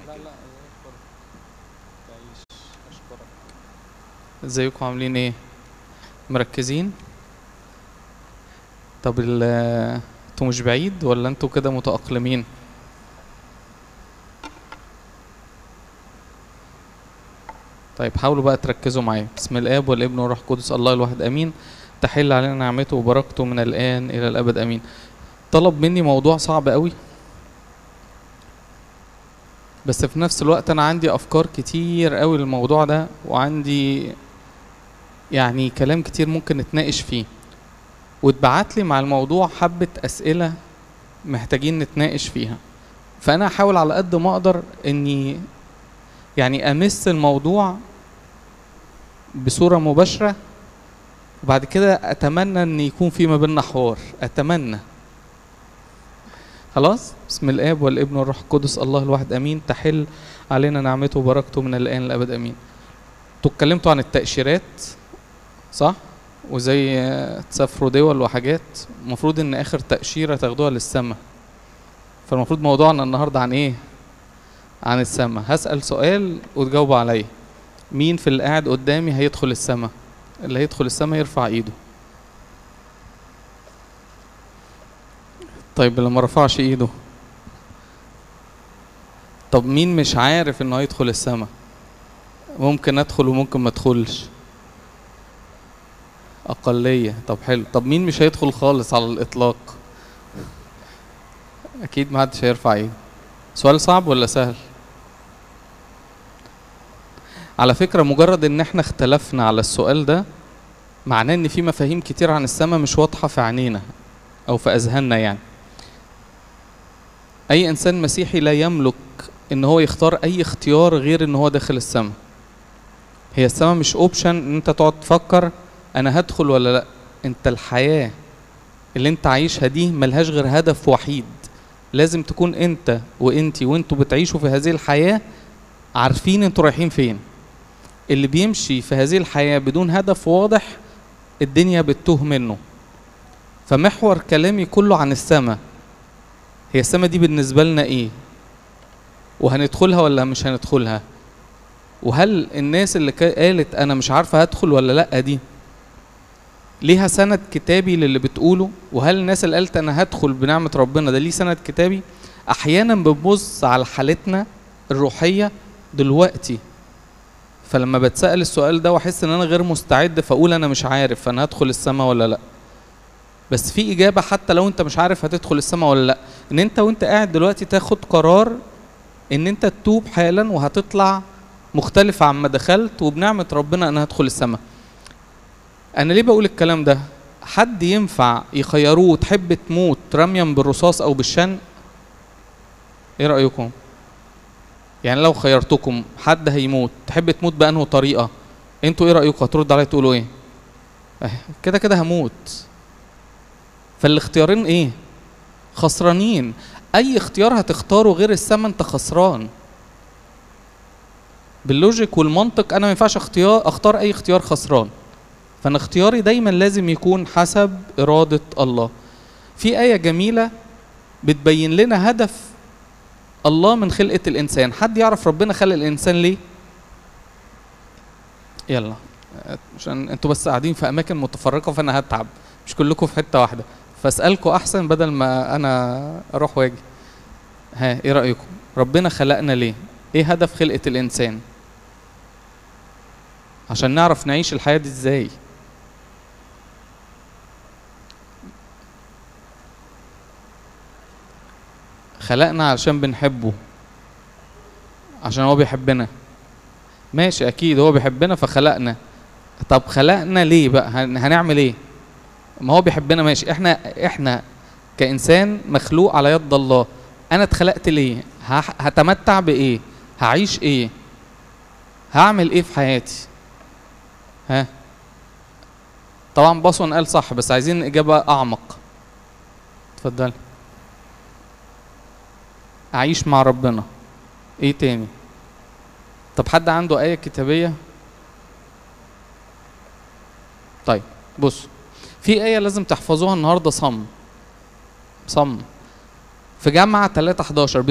لا لا تعيش اشكرك ازيكم عاملين ايه مركزين طب ال انتوا مش بعيد ولا انتوا كده متأقلمين طيب حاولوا بقى تركزوا معايا بسم الاب والابن والروح القدس الله الواحد امين تحل علينا نعمته وبركته من الان الى الابد امين طلب مني موضوع صعب قوي بس في نفس الوقت انا عندي افكار كتير قوي للموضوع ده وعندي يعني كلام كتير ممكن نتناقش فيه واتبعت لي مع الموضوع حبة أسئلة محتاجين نتناقش فيها فأنا هحاول على قد ما أقدر إني يعني أمس الموضوع بصورة مباشرة وبعد كده أتمنى إن يكون في ما بيننا حوار أتمنى خلاص بسم الآب والابن والروح القدس الله الواحد أمين تحل علينا نعمته وبركته من الآن للأبد أمين انتوا اتكلمتوا عن التأشيرات صح وزي آه، تسافروا دول وحاجات المفروض ان اخر تأشيرة تاخدوها للسما فالمفروض موضوعنا النهاردة عن ايه عن السما هسأل سؤال وتجاوبوا عليا مين في اللي قاعد قدامي هيدخل السما اللي هيدخل السما يرفع ايده طيب اللي ما رفعش ايده طب مين مش عارف انه هيدخل السما ممكن ادخل وممكن ما ادخلش اقليه طب حلو طب مين مش هيدخل خالص على الاطلاق اكيد ما حدش هيرفع ايده سؤال صعب ولا سهل على فكره مجرد ان احنا اختلفنا على السؤال ده معناه ان في مفاهيم كتير عن السماء مش واضحه في عينينا او في اذهاننا يعني اي انسان مسيحي لا يملك ان هو يختار اي اختيار غير ان هو داخل السماء هي السماء مش اوبشن ان انت تقعد تفكر انا هدخل ولا لا انت الحياة اللي انت عايشها دي ملهاش غير هدف وحيد لازم تكون انت وانتي وانتوا بتعيشوا في هذه الحياة عارفين انتوا رايحين فين اللي بيمشي في هذه الحياة بدون هدف واضح الدنيا بتتوه منه فمحور كلامي كله عن السماء هي السماء دي بالنسبة لنا ايه وهندخلها ولا مش هندخلها وهل الناس اللي كا- قالت انا مش عارفه هدخل ولا لا دي ليها سند كتابي للي بتقوله وهل الناس اللي قالت انا هدخل بنعمه ربنا ده ليه سند كتابي احيانا بنبص على حالتنا الروحيه دلوقتي فلما بتسال السؤال ده واحس ان انا غير مستعد فاقول انا مش عارف انا هدخل السماء ولا لا بس في اجابه حتى لو انت مش عارف هتدخل السماء ولا لا ان انت وانت قاعد دلوقتي تاخد قرار ان انت تتوب حالا وهتطلع مختلف عما دخلت وبنعمة ربنا أنا هدخل السماء أنا ليه بقول الكلام ده حد ينفع يخيروه تحب تموت رميا بالرصاص أو بالشن إيه رأيكم يعني لو خيرتكم حد هيموت تحب تموت بأنه طريقة انتوا ايه رأيكم هترد عليا تقولوا ايه اه، كده كده هموت فالاختيارين ايه خسرانين اي اختيار هتختاره غير السما انت خسران باللوجيك والمنطق انا ما ينفعش اختيار اختار اي اختيار خسران فانا اختياري دايما لازم يكون حسب اراده الله في ايه جميله بتبين لنا هدف الله من خلقه الانسان حد يعرف ربنا خلق الانسان ليه يلا عشان انتوا بس قاعدين في اماكن متفرقه فانا هتعب مش كلكم في حته واحده فاسالكم احسن بدل ما انا اروح واجي ها ايه رايكم ربنا خلقنا ليه ايه هدف خلقه الانسان عشان نعرف نعيش الحياه دي ازاي خلقنا علشان بنحبه عشان هو بيحبنا ماشي اكيد هو بيحبنا فخلقنا طب خلقنا ليه بقى هن- هنعمل ايه ما هو بيحبنا ماشي احنا احنا كانسان مخلوق على يد الله انا اتخلقت ليه هح- هتمتع بايه هعيش ايه هعمل ايه في حياتي ها طبعا باصون قال صح بس عايزين اجابه اعمق اتفضل اعيش مع ربنا ايه تاني طب حد عنده ايه كتابيه طيب بص في ايه لازم تحفظوها النهارده صم صم في جامعه 3 11